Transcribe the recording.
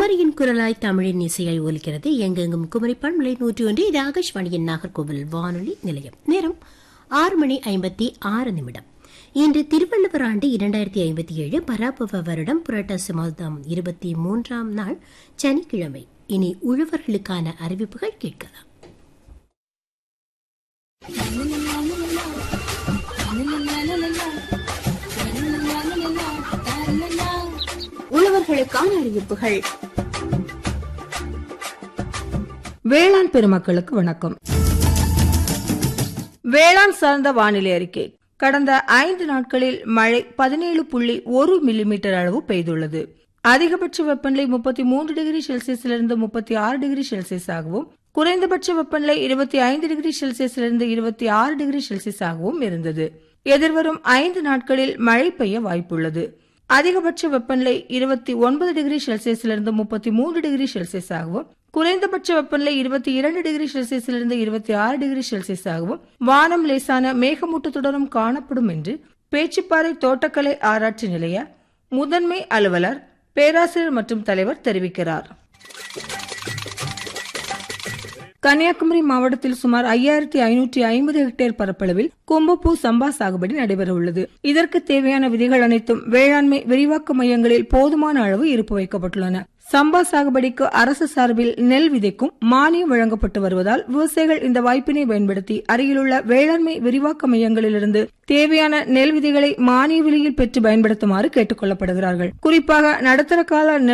குமரியின் குரலாய் தமிழின் இசையாய் ஒலிக்கிறது எங்கெங்கும் குமரி பண்பலை நூற்றி ஒன்று இது ஆகாஷ்வாணியின் நாகர்கோவில் வானொலி நிலையம் நேரம் ஆறு மணி ஐம்பத்தி ஆறு நிமிடம் இன்று திருவள்ளுவர் ஆண்டு இரண்டாயிரத்தி ஐம்பத்தி ஏழு பராபவ வருடம் புரட்டாசி மாதம் இருபத்தி மூன்றாம் நாள் சனிக்கிழமை இனி உழவர்களுக்கான அறிவிப்புகள் கேட்கலாம் உழவர்களுக்கான அறிவிப்புகள் வேளாண் பெருமக்களுக்கு வணக்கம் வேளாண் சார்ந்த வானிலை அறிக்கை கடந்த ஐந்து நாட்களில் மழை பதினேழு புள்ளி ஒரு மில்லிமீட்டர் அளவு பெய்துள்ளது அதிகபட்ச வெப்பநிலை முப்பத்தி மூன்று டிகிரி செல்சியஸிலிருந்து முப்பத்தி ஆறு டிகிரி செல்சியஸாகவும் குறைந்தபட்ச வெப்பநிலை இருபத்தி ஐந்து டிகிரி செல்சியஸிலிருந்து இருபத்தி ஆறு டிகிரி செல்சியஸாகவும் இருந்தது எதிர்வரும் ஐந்து நாட்களில் மழை பெய்ய வாய்ப்புள்ளது அதிகபட்ச வெப்பநிலை இருபத்தி ஒன்பது டிகிரி செல்சியஸிலிருந்து முப்பத்தி மூன்று டிகிரி செல்சியஸாகவும் குறைந்தபட்ச வெப்பநிலை இருபத்தி இரண்டு டிகிரி செல்சியஸிலிருந்து இருபத்தி ஆறு டிகிரி செல்சியஸாகவும் வானம் லேசான மேகமூட்டத்துடனும் காணப்படும் என்று பேச்சுப்பாறை தோட்டக்கலை ஆராய்ச்சி நிலைய முதன்மை அலுவலர் பேராசிரியர் மற்றும் தலைவர் தெரிவிக்கிறார் கன்னியாகுமரி மாவட்டத்தில் சுமார் ஐயாயிரத்தி ஐநூற்றி ஐம்பது ஹெக்டேர் பரப்பளவில் கும்பப்பூ சம்பா சாகுபடி நடைபெற உள்ளது இதற்கு தேவையான விதிகள் அனைத்தும் வேளாண்மை விரிவாக்க மையங்களில் போதுமான அளவு இருப்பு வைக்கப்பட்டுள்ளன சம்பா சாகுபடிக்கு அரசு சார்பில் நெல் விதைக்கும் மானியம் வழங்கப்பட்டு வருவதால் விவசாயிகள் இந்த வாய்ப்பினை பயன்படுத்தி அருகிலுள்ள வேளாண்மை விரிவாக்க மையங்களிலிருந்து தேவையான நெல் விதைகளை மானிய விலையில் பெற்று பயன்படுத்துமாறு கேட்டுக் கொள்ளப்படுகிறார்கள் குறிப்பாக நடுத்தர கால நெல்